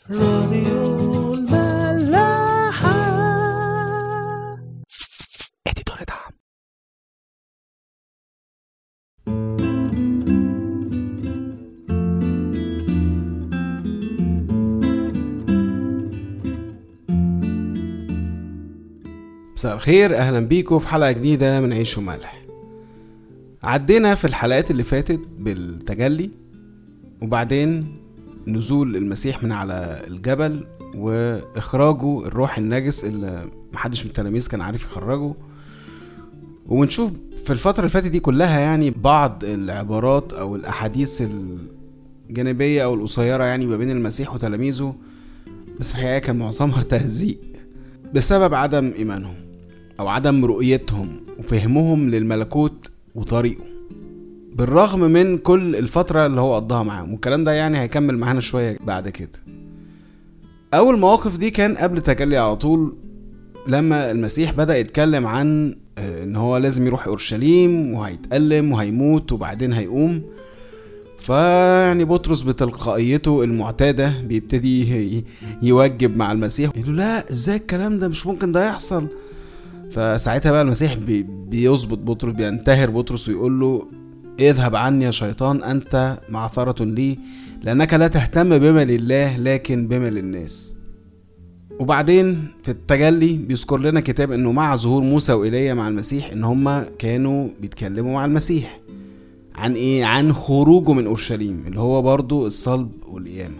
راديو الملاحة اديتور دعم مساء الخير اهلا بيكم في حلقه جديده من عيش وملح عدينا في الحلقات اللي فاتت بالتجلي وبعدين نزول المسيح من على الجبل واخراجه الروح النجس اللي محدش من التلاميذ كان عارف يخرجه ونشوف في الفترة اللي فاتت دي كلها يعني بعض العبارات او الاحاديث الجانبية او القصيرة يعني ما بين المسيح وتلاميذه بس في الحقيقة كان معظمها تهزيء بسبب عدم ايمانهم او عدم رؤيتهم وفهمهم للملكوت وطريقه بالرغم من كل الفترة اللي هو قضاها معاهم والكلام ده يعني هيكمل معانا شوية بعد كده أول مواقف دي كان قبل تجلي على طول لما المسيح بدأ يتكلم عن آه، إن هو لازم يروح أورشليم وهيتألم وهيموت وبعدين هيقوم فيعني بطرس بتلقائيته المعتادة بيبتدي ي- يوجب مع المسيح يقول له لا ازاي الكلام ده مش ممكن ده يحصل فساعتها بقى المسيح بي- بيظبط بطرس بينتهر بطرس ويقول له اذهب عني يا شيطان أنت معثرة لي لأنك لا تهتم بما لله لكن بما للناس وبعدين في التجلي بيذكر لنا كتاب انه مع ظهور موسى وإيليا مع المسيح ان هما كانوا بيتكلموا مع المسيح عن ايه عن خروجه من اورشليم اللي هو برضو الصلب والقيامة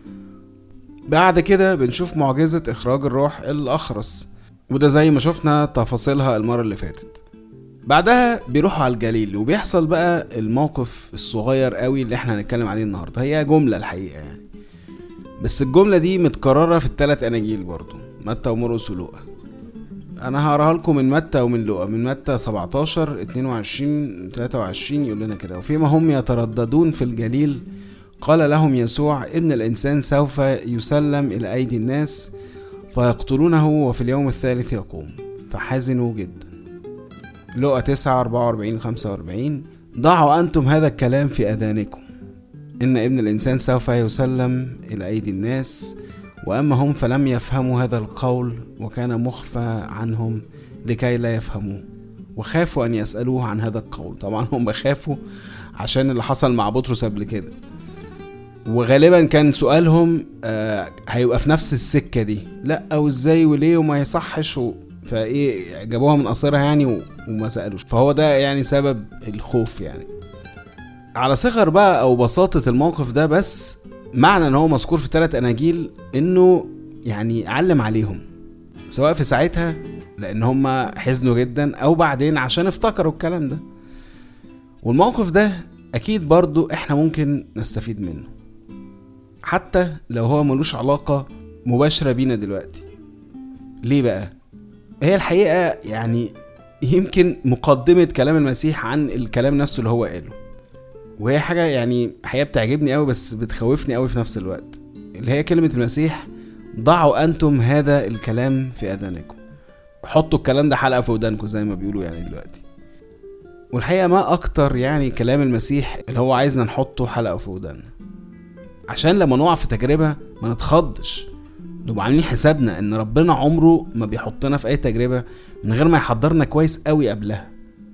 بعد كده بنشوف معجزة اخراج الروح الاخرس وده زي ما شفنا تفاصيلها المرة اللي فاتت بعدها بيروحوا على الجليل وبيحصل بقى الموقف الصغير قوي اللي احنا هنتكلم عليه النهارده هي جملة الحقيقة يعني بس الجملة دي متكررة في التلات أناجيل برضو متى ومرقس ولوقا أنا هقراها لكم من متى ومن لوقا من متى 17 22 23 يقول لنا كده وفيما هم يترددون في الجليل قال لهم يسوع ابن الإنسان سوف يسلم إلى أيدي الناس فيقتلونه وفي اليوم الثالث يقوم فحزنوا جدا لقى 9 44 45 ضعوا أنتم هذا الكلام في أذانكم إن ابن الإنسان سوف يسلم إلى أيدي الناس وأما هم فلم يفهموا هذا القول وكان مخفى عنهم لكي لا يفهموه وخافوا أن يسألوه عن هذا القول طبعا هم خافوا عشان اللي حصل مع بطرس قبل كده وغالبا كان سؤالهم آه هيبقى في نفس السكة دي لا وازاي وليه وما يصحش و... فايه جابوها من قصيرها يعني و... وما سألوش فهو ده يعني سبب الخوف يعني على صغر بقى او بساطة الموقف ده بس معنى ان هو مذكور في ثلاث اناجيل انه يعني علم عليهم سواء في ساعتها لان هم حزنوا جدا او بعدين عشان افتكروا الكلام ده والموقف ده اكيد برضو احنا ممكن نستفيد منه حتى لو هو ملوش علاقة مباشرة بينا دلوقتي ليه بقى هي الحقيقة يعني يمكن مقدمة كلام المسيح عن الكلام نفسه اللي هو قاله وهي حاجة يعني حقيقة بتعجبني قوي بس بتخوفني قوي في نفس الوقت اللي هي كلمة المسيح ضعوا أنتم هذا الكلام في أذانكم حطوا الكلام ده حلقة في ودانكم زي ما بيقولوا يعني دلوقتي والحقيقة ما أكتر يعني كلام المسيح اللي هو عايزنا نحطه حلقة في وداننا عشان لما نقع في تجربة ما نتخضش نبقى عاملين حسابنا ان ربنا عمره ما بيحطنا في اي تجربة من غير ما يحضرنا كويس قوي قبلها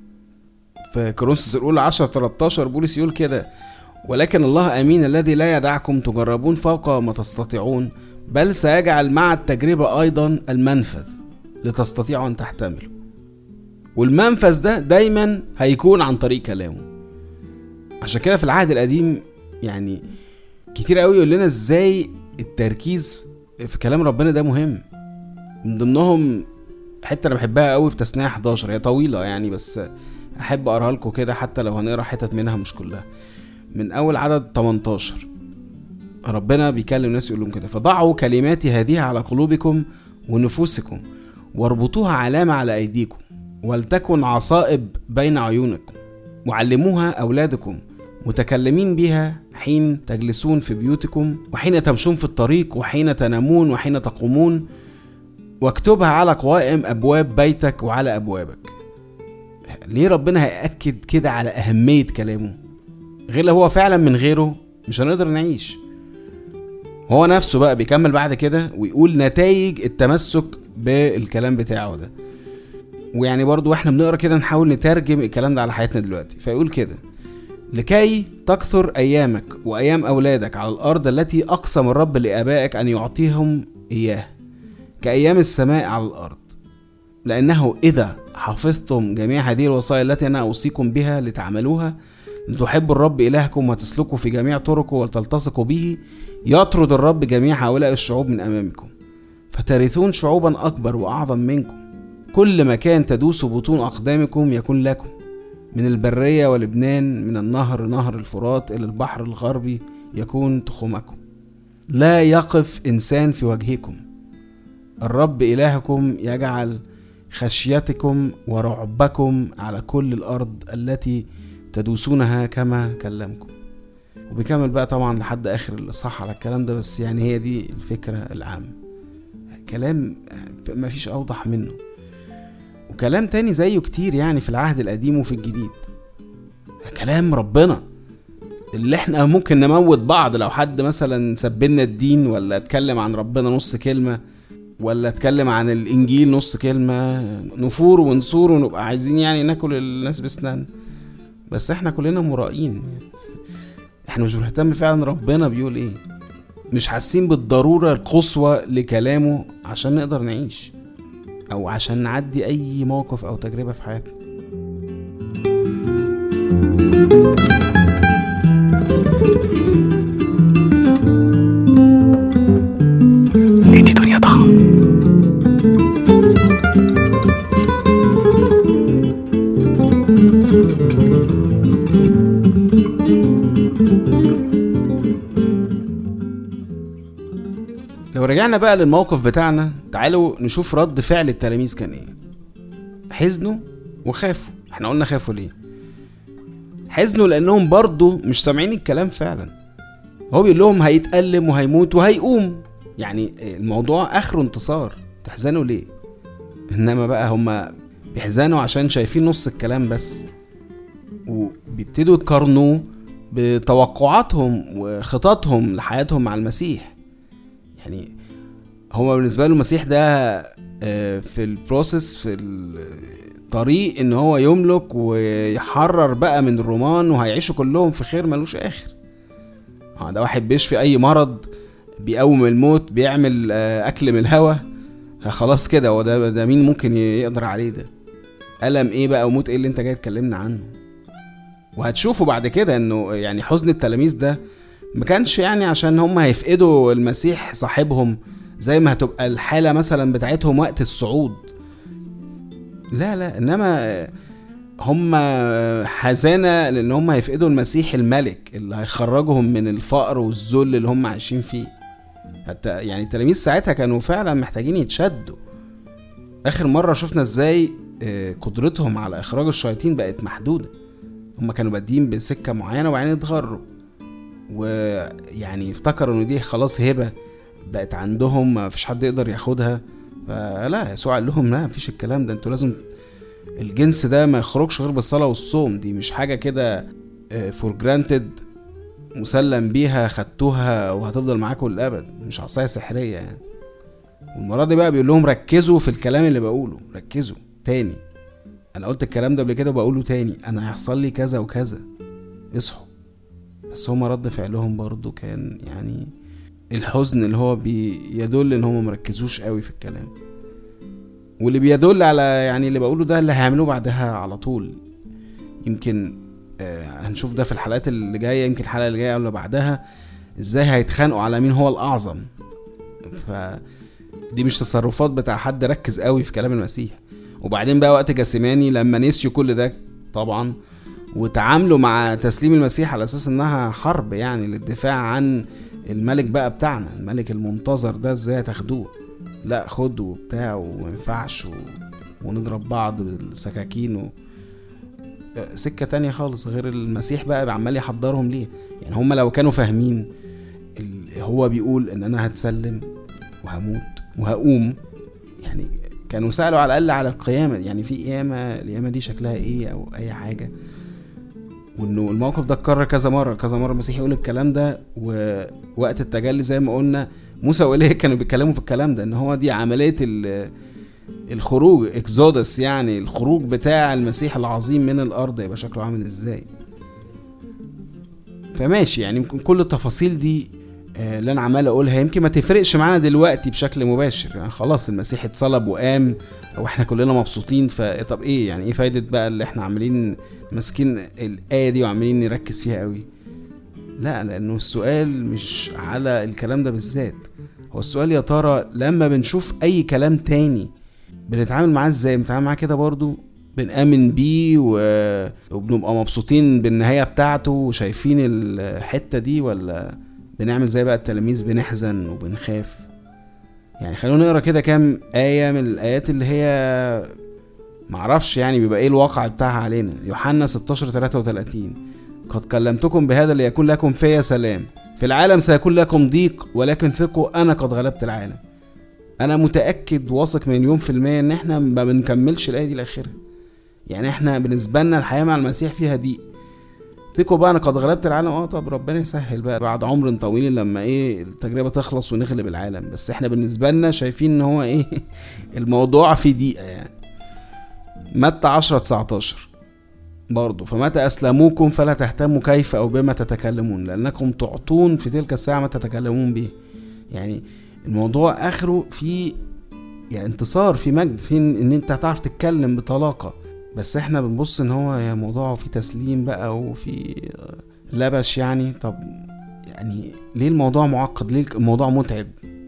في كورنثوس الاولى 10 13 بولس يقول كده ولكن الله امين الذي لا يدعكم تجربون فوق ما تستطيعون بل سيجعل مع التجربة ايضا المنفذ لتستطيعوا ان تحتملوا والمنفذ ده دايما هيكون عن طريق كلامه عشان كده في العهد القديم يعني كتير قوي يقول لنا ازاي التركيز في كلام ربنا ده مهم من ضمنهم حته انا بحبها قوي في تثنيه 11 هي طويله يعني بس احب اقراها لكم كده حتى لو هنقرا حتت منها مش كلها من اول عدد 18 ربنا بيكلم الناس يقول لهم كده فضعوا كلماتي هذه على قلوبكم ونفوسكم واربطوها علامة على أيديكم ولتكن عصائب بين عيونكم وعلموها أولادكم متكلمين بها حين تجلسون في بيوتكم وحين تمشون في الطريق وحين تنامون وحين تقومون واكتبها على قوائم أبواب بيتك وعلى أبوابك ليه ربنا هيأكد كده على أهمية كلامه غير لو هو فعلا من غيره مش هنقدر نعيش هو نفسه بقى بيكمل بعد كده ويقول نتائج التمسك بالكلام بتاعه ده ويعني برضو واحنا بنقرا كده نحاول نترجم الكلام ده على حياتنا دلوقتي فيقول كده لكي تكثر ايامك وايام اولادك على الارض التي اقسم الرب لابائك ان يعطيهم اياه كايام السماء على الارض لانه اذا حفظتم جميع هذه الوصايا التي انا اوصيكم بها لتعملوها لتحبوا الرب الهكم وتسلكوا في جميع طرقه وتلتصقوا به يطرد الرب جميع هؤلاء الشعوب من امامكم فترثون شعوبا اكبر واعظم منكم كل مكان تدوس بطون اقدامكم يكون لكم من البرية ولبنان من النهر نهر الفرات إلى البحر الغربي يكون تخومكم لا يقف إنسان في وجهكم الرب إلهكم يجعل خشيتكم ورعبكم على كل الأرض التي تدوسونها كما كلمكم وبيكمل بقى طبعا لحد آخر الإصحاح على الكلام ده بس يعني هي دي الفكرة العامة كلام ما فيش أوضح منه وكلام تاني زيه كتير يعني في العهد القديم وفي الجديد كلام ربنا اللي احنا ممكن نموت بعض لو حد مثلا سبلنا الدين ولا اتكلم عن ربنا نص كلمة ولا اتكلم عن الانجيل نص كلمة نفور ونصور ونبقى عايزين يعني ناكل الناس بسنان بس احنا كلنا مرائين احنا مش بنهتم فعلا ربنا بيقول ايه مش حاسين بالضرورة القصوى لكلامه عشان نقدر نعيش او عشان نعدي اي موقف او تجربة في حياتنا ادي دنيا طعم لو رجعنا بقى للموقف بتاعنا تعالوا نشوف رد فعل التلاميذ كان ايه حزنوا وخافوا احنا قلنا خافوا ليه حزنوا لانهم برضو مش سامعين الكلام فعلا هو بيقول لهم هيتألم وهيموت وهيقوم يعني الموضوع اخره انتصار تحزنوا ليه انما بقى هما بيحزنوا عشان شايفين نص الكلام بس وبيبتدوا يقارنوه بتوقعاتهم وخططهم لحياتهم مع المسيح يعني هو بالنسبة له المسيح ده آه، في البروسيس في الطريق ان هو يملك ويحرر بقى من الرومان وهيعيشوا كلهم في خير ملوش اخر اه ده واحد بيشفي اي مرض بيقوم الموت بيعمل آه، اكل من الهوا آه، خلاص كده هو ده ده مين ممكن يقدر عليه ده ألم ايه بقى وموت ايه اللي انت جاي تكلمنا عنه وهتشوفوا بعد كده انه يعني حزن التلاميذ ده ما كانش يعني عشان هم هيفقدوا المسيح صاحبهم زي ما هتبقى الحالة مثلا بتاعتهم وقت الصعود لا لا انما هم حزانة لان هم هيفقدوا المسيح الملك اللي هيخرجهم من الفقر والذل اللي هم عايشين فيه حتى يعني التلاميذ ساعتها كانوا فعلا محتاجين يتشدوا اخر مرة شفنا ازاي آه، قدرتهم على اخراج الشياطين بقت محدودة هم كانوا بادئين بسكة معينة وبعدين اتغروا ويعني افتكروا ان دي خلاص هبه بقت عندهم ما فيش حد يقدر ياخدها فلا يسوع قال لهم لا مفيش الكلام ده انتوا لازم الجنس ده ما يخرجش غير بالصلاه والصوم دي مش حاجه كده فور جرانتد مسلم بيها خدتوها وهتفضل معاكم للابد مش عصايه سحريه يعني والمره دي بقى بيقول لهم ركزوا في الكلام اللي بقوله ركزوا تاني انا قلت الكلام ده قبل كده وبقوله تاني انا هيحصل لي كذا وكذا اصحوا بس هما رد فعلهم برضو كان يعني الحزن اللي هو بيدل ان هما مركزوش قوي في الكلام واللي بيدل على يعني اللي بقوله ده اللي هيعملوه بعدها على طول يمكن آه هنشوف ده في الحلقات اللي جايه يمكن الحلقه اللي جايه ولا بعدها ازاي هيتخانقوا على مين هو الاعظم ف دي مش تصرفات بتاع حد ركز قوي في كلام المسيح وبعدين بقى وقت جاسماني لما نسيوا كل ده طبعا وتعاملوا مع تسليم المسيح على اساس انها حرب يعني للدفاع عن الملك بقى بتاعنا الملك المنتظر ده ازاي هتاخدوه لا خدوا وبتاع وما ينفعش و... ونضرب بعض بالسكاكين و... سكة تانية خالص غير المسيح بقى عمال يحضرهم ليه يعني هما لو كانوا فاهمين ال... هو بيقول ان انا هتسلم وهموت وهقوم يعني كانوا سألوا على الأقل على القيامة يعني في قيامة القيامة دي شكلها ايه أو أي حاجة وانه الموقف ده اتكرر كذا مره كذا مره المسيح يقول الكلام ده ووقت التجلي زي ما قلنا موسى وإليه كانوا بيتكلموا في الكلام ده ان هو دي عمليه الخروج اكزودس يعني الخروج بتاع المسيح العظيم من الارض يبقى شكله عامل ازاي فماشي يعني يمكن كل التفاصيل دي آه، اللي انا عمال اقولها يمكن ما تفرقش معانا دلوقتي بشكل مباشر يعني خلاص المسيح اتصلب وقام واحنا كلنا مبسوطين فطب ايه يعني ايه فايده بقى اللي احنا عاملين ماسكين الايه دي وعمالين نركز فيها قوي لا لانه السؤال مش على الكلام ده بالذات هو السؤال يا ترى لما بنشوف اي كلام تاني بنتعامل معاه ازاي بنتعامل معاه كده برضو بنآمن بيه و... وبنبقى مبسوطين بالنهاية بتاعته وشايفين الحتة دي ولا بنعمل زي بقى التلاميذ بنحزن وبنخاف يعني خلونا نقرا كده كام آية من الآيات اللي هي معرفش يعني بيبقى ايه الواقع بتاعها علينا يوحنا 16 33 قد كلمتكم بهذا ليكون لكم فيا سلام في العالم سيكون لكم ضيق ولكن ثقوا انا قد غلبت العالم انا متاكد واثق مليون في الميه ان احنا ما بنكملش الايه دي لاخرها يعني احنا بالنسبه لنا الحياه مع المسيح فيها ضيق ثقوا بقى انا قد غلبت العالم اه طب ربنا يسهل بقى بعد عمر طويل لما ايه التجربه تخلص ونغلب العالم بس احنا بالنسبه لنا شايفين ان هو ايه الموضوع في دقيقه يعني متى 10 19 برضه فمتى أسلموكم فلا تهتموا كيف أو بما تتكلمون لأنكم تعطون في تلك الساعة ما تتكلمون به يعني الموضوع آخره في يعني انتصار في مجد في ان انت هتعرف تتكلم بطلاقة بس احنا بنبص ان هو يا موضوع في تسليم بقى وفي لبش يعني طب يعني ليه الموضوع معقد ليه الموضوع متعب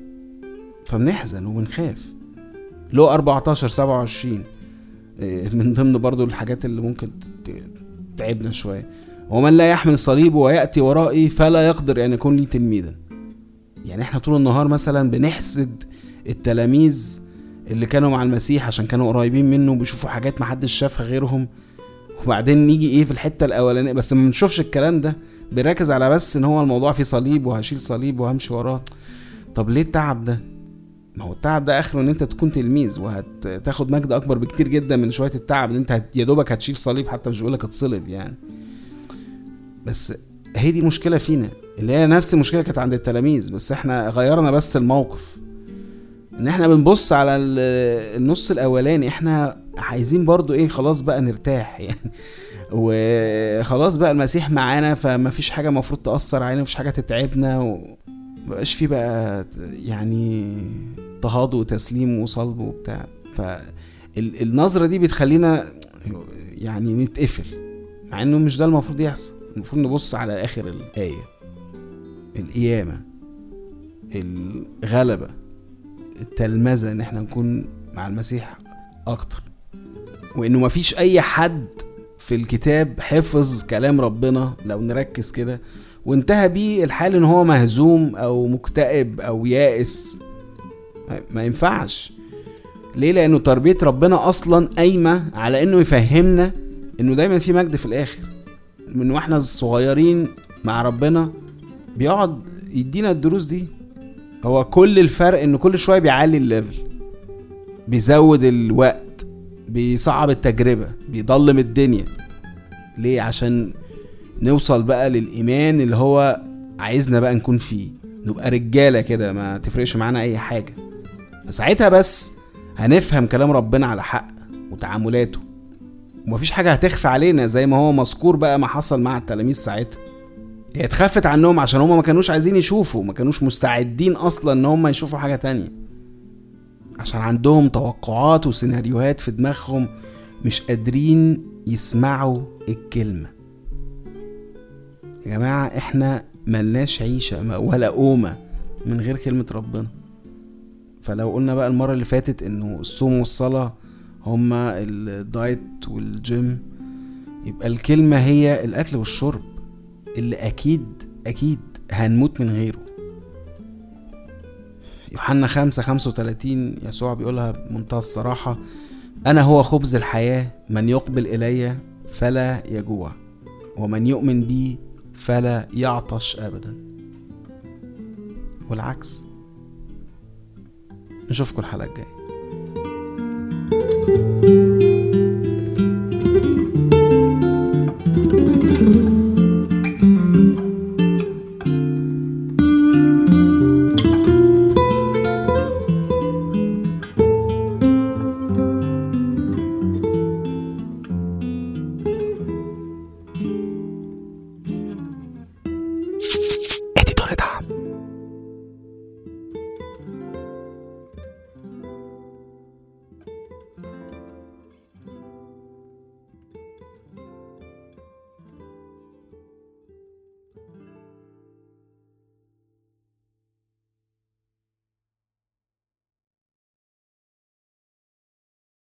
فبنحزن وبنخاف لو 14 27 من ضمن برضو الحاجات اللي ممكن تعبنا شوية ومن لا يحمل صليبه ويأتي ورائي فلا يقدر أن يكون لي تلميذا يعني احنا طول النهار مثلا بنحسد التلاميذ اللي كانوا مع المسيح عشان كانوا قريبين منه وبيشوفوا حاجات محدش شافها غيرهم وبعدين نيجي ايه في الحته الاولانيه بس ما بنشوفش الكلام ده بنركز على بس ان هو الموضوع فيه صليب وهشيل صليب وهمشي وراه طب ليه التعب ده ما هو التعب ده اخره ان انت تكون تلميذ وهتاخد مجد اكبر بكتير جدا من شويه التعب ان انت يا دوبك هتشيل صليب حتى مش بقولك اتصلب يعني بس هي دي مشكله فينا اللي هي نفس المشكله كانت عند التلاميذ بس احنا غيرنا بس الموقف ان احنا بنبص على النص الاولاني احنا عايزين برضو ايه خلاص بقى نرتاح يعني وخلاص بقى المسيح معانا فمفيش حاجه المفروض تاثر علينا مفيش حاجه تتعبنا ومبقاش في بقى يعني اضطهاد وتسليم وصلب وبتاع فالنظرة دي بتخلينا يعني نتقفل مع انه مش ده المفروض يحصل المفروض نبص على اخر الآية القيامة الغلبة التلمذة ان احنا نكون مع المسيح اكتر وانه مفيش اي حد في الكتاب حفظ كلام ربنا لو نركز كده وانتهى بيه الحال ان هو مهزوم او مكتئب او يائس ما ينفعش ليه لانه تربيه ربنا اصلا قايمه على انه يفهمنا انه دايما في مجد في الاخر من واحنا صغيرين مع ربنا بيقعد يدينا الدروس دي هو كل الفرق انه كل شويه بيعلي الليفل بيزود الوقت بيصعب التجربه بيضلم الدنيا ليه عشان نوصل بقى للايمان اللي هو عايزنا بقى نكون فيه نبقى رجاله كده ما تفرقش معانا اي حاجه ساعتها بس هنفهم كلام ربنا على حق وتعاملاته ومفيش حاجة هتخفى علينا زي ما هو مذكور بقى ما حصل مع التلاميذ ساعتها هي اتخفت عنهم عشان هما ما كانوش عايزين يشوفوا ما كانوش مستعدين اصلا ان هما يشوفوا حاجة تانية عشان عندهم توقعات وسيناريوهات في دماغهم مش قادرين يسمعوا الكلمة يا جماعة احنا ملناش عيشة ولا قومة من غير كلمة ربنا فلو قلنا بقى المرة اللي فاتت انه الصوم والصلاة هما الدايت والجيم يبقى الكلمة هي الأكل والشرب اللي أكيد أكيد هنموت من غيره يوحنا خمسة خمسة وتلاتين يسوع بيقولها بمنتهى الصراحة أنا هو خبز الحياة من يقبل إلي فلا يجوع ومن يؤمن بي فلا يعطش أبدا والعكس نشوفكم الحلقة الجاية